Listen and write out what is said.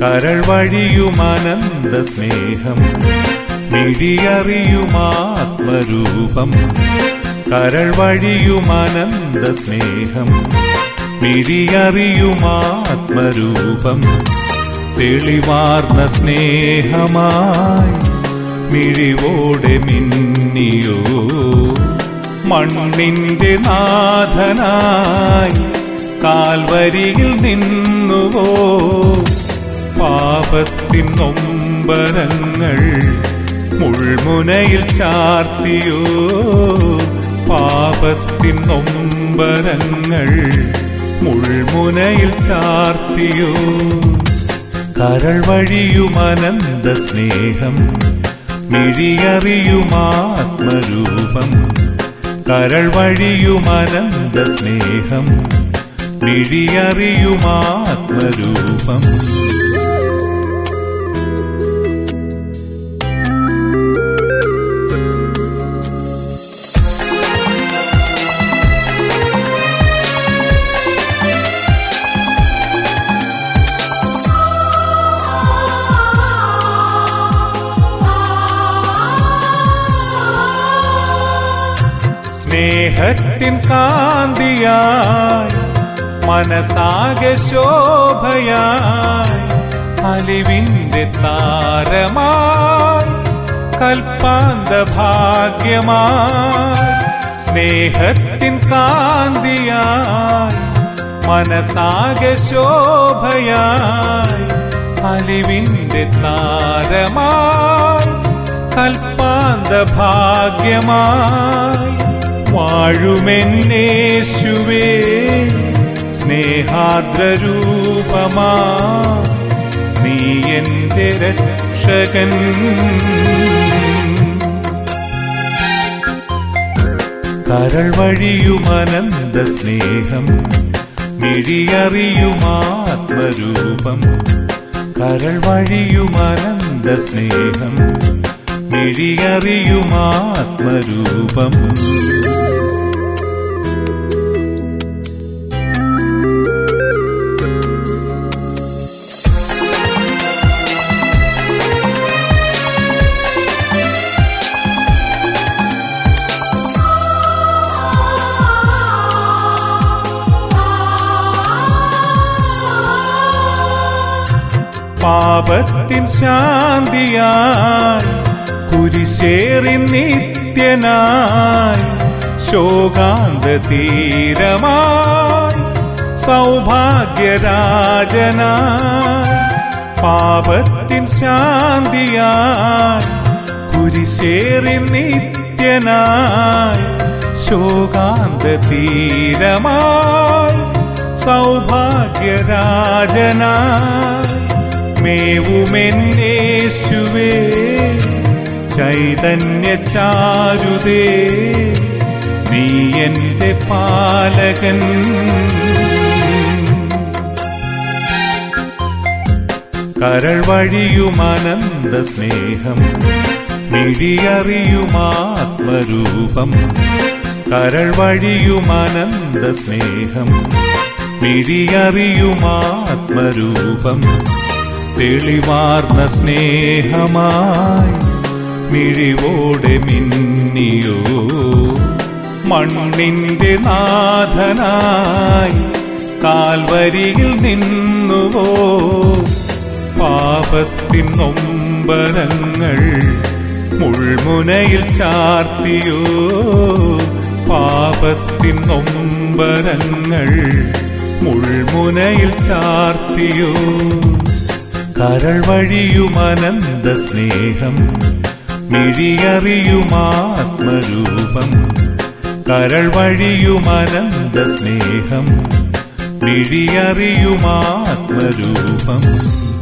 കരൾ വഴിയുമനന്ത സ്നേഹം മിഴിയറിയുമാത്മരൂപം കരൾ വഴിയുമനന്ത സ്നേഹം മിഴിയറിയുമാത്മരൂപം തെളിവാർന്ന സ്നേഹമായി മിഴിവോടെ മിന്നിയോ മണ്ണിന്റെ നാഥനായി കാൽവരിയിൽ നിന്നുവോ പാപത്തിൻ നൊമ്പരങ്ങൾ മുൾമുനയിൽ ചാർത്തിയോ പാപത്തിൻ നൊമ്പരങ്ങൾ മുൾമുനയിൽ ചാർത്തിയോ കരൾ വഴിയുമനന്ത സ്നേഹം മിഴിയറിയുമാത്മരൂപം കരൾ വഴിയുമനന്ത സ്നേഹം മിഴിയറിയുമാത്മരൂപം സ്നേഹത്തിൻ കാന്തിയായി മനസാകെ ശോഭയായി അലിവിന്റെ താരമായി കൽപ്പാന്ത ഭാഗ്യമായി സ്നേഹത്തിൻ കാന്തിയായി മനസാകെ ശോഭയായി അലിവിന്റെ താരമായി കൽപ്പാന്ത ഭാഗ്യമായി വാഴുമെന്നേശുവേ സ്നേഹാദ്രരൂപമാ നീ എന്റെ രക്ഷകൻ കരൾ വഴിയുമനന്ത സ്നേഹം മിഴിയറിയുമാത്മരൂപം കരൾ വഴിയുമനന്ത സ്നേഹം മിഴിയറിയുമാത്മരൂപം പാപത്തിൻ ശാന്തിയായി കുരിശേറി നിത്യനായി ശോകാന്ത തീരമായി സൗഭാഗ്യരാജനായി പാപത്തിൻ ശാന്തിയായി കുരിശേറി നിത്യനായി ശോകാന്ത തീരമായി സൗഭാഗ്യരാജനായി മേവുമെന്നേശുവേ ചൈതന്യ ചാരുതേ നീ എന്റെ പാലകൻ കരൾ വഴിയുമനന്ത സ്നേഹം മിഴിയറിയുമാത്മരൂപം കരൾ വഴിയുമനന്ത സ്നേഹം മിഴിയറിയുമാത്മരൂപം തെളിവാർന്ന സ്നേഹമായി മിഴിവോടെ മിന്നിയോ മണ്ണിന്റെ നാഥനായി കാൽവരിയിൽ നിന്നുവോ പാപത്തിൻ നൊമ്പരങ്ങൾ മുൾമുനയിൽ ചാർത്തിയോ പാപത്തിൻ നൊമ്പരങ്ങൾ മുൾമുനയിൽ ചാർത്തിയോ കരൾ വഴിയുമനന്ത സ്നേഹം മിഴിയറിയുമാത്മരൂപം കരൾ വഴിയുമനന്ത സ്നേഹം മിഴിയറിയുമാത്മരൂപം